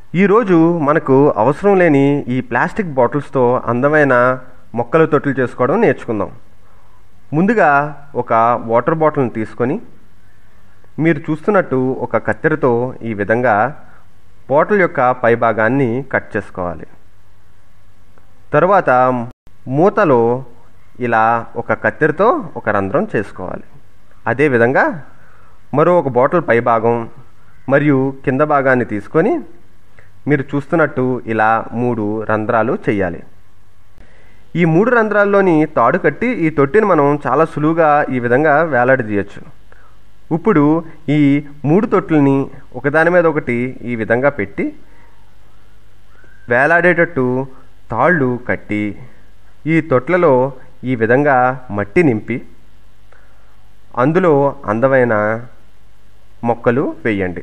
ఈరోజు మనకు అవసరం లేని ఈ ప్లాస్టిక్ బాటిల్స్తో అందమైన మొక్కల తొట్టులు చేసుకోవడం నేర్చుకుందాం ముందుగా ఒక వాటర్ బాటిల్ని తీసుకొని మీరు చూస్తున్నట్టు ఒక కత్తెరతో ఈ విధంగా బాటిల్ యొక్క పై భాగాన్ని కట్ చేసుకోవాలి తరువాత మూతలో ఇలా ఒక కత్తెరతో ఒక రంధ్రం చేసుకోవాలి అదేవిధంగా మరో ఒక బాటిల్ పై భాగం మరియు కింద భాగాన్ని తీసుకొని మీరు చూస్తున్నట్టు ఇలా మూడు రంధ్రాలు చేయాలి ఈ మూడు రంధ్రాల్లోని తాడు కట్టి ఈ తొట్టిని మనం చాలా సులువుగా ఈ విధంగా వేలాడదీయచ్చు ఇప్పుడు ఈ మూడు తొట్టుల్ని ఒకదాని మీద ఒకటి ఈ విధంగా పెట్టి వేలాడేటట్టు తాళ్ళు కట్టి ఈ తొట్లలో ఈ విధంగా మట్టి నింపి అందులో అందమైన మొక్కలు వేయండి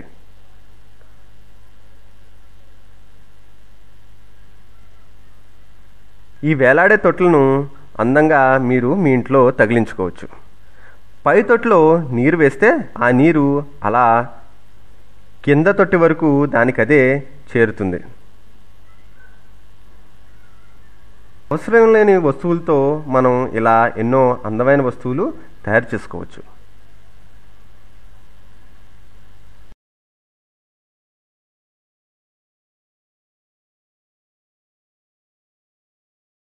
ఈ వేలాడే తొట్లను అందంగా మీరు మీ ఇంట్లో తగిలించుకోవచ్చు పై తొట్టులో నీరు వేస్తే ఆ నీరు అలా కింద తొట్టి వరకు దానికదే చేరుతుంది అవసరం లేని వస్తువులతో మనం ఇలా ఎన్నో అందమైన వస్తువులు తయారు చేసుకోవచ్చు